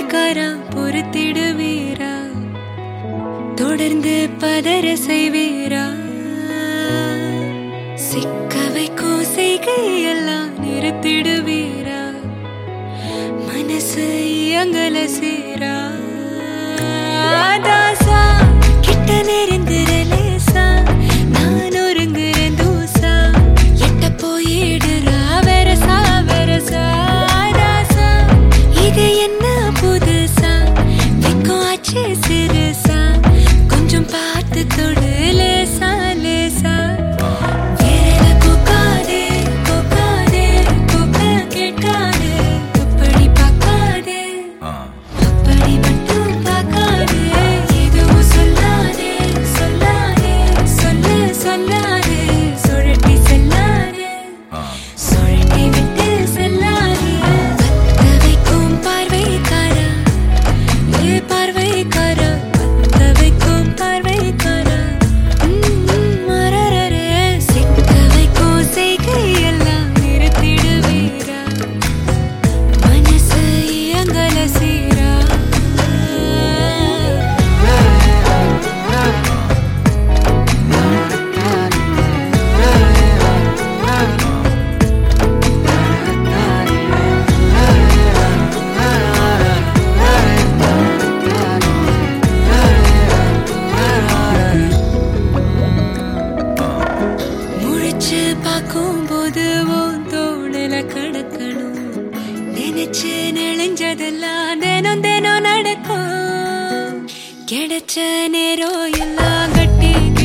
பார்வைக்காரா பொறுத்திடுவீரா தொடர்ந்து பதற செய்வீரா சிக்க வைக்கும் செய்கையெல்லாம் நிறுத்திடுவீரா மனசு இயங்கல சீரா தாசா கிட்ட நெருங்குற லேசா நான் ஒருங்குறேன் தூசா எட்ட போயிடுறா வெரசா வெரசா தாசா இது என்ன புதுசா வெக்கம் ஆச்சு சிறுசா கொஞ்சம் பார்த்து தொடு லேசா லேசா விரல கோக்காதே கோக்காதே கோக்க கேட்காதே அப்படி பார்க்காதே அப்படி மட்டும் பார்க்காதே எதுவும் சொல்லாதே சொல்லாதே சொல்லு சொல்லாதே சுழட்டி செல்லாதே சுழட்டி விட்டு செல்லாதே பத்த வைக்கும் பார்வைக்காரா ஏ பார்வைக்காரா பத்த வைக்கும் பார்வைக்காரா மரரரே சிக்க வைக்கும் செய்கையெல்லாம் நிறுத்திடுவீரா மனசு இயங்கல சீரா முழிச்சு பார்க்கும்போது உன் தோணல கடக்கணும் நினைச்சு நெளிஞ்சதெல்லாம் தினம் தினம் நடக்கும் கிடைச்ச நேரம் எல்லாம் கட்டி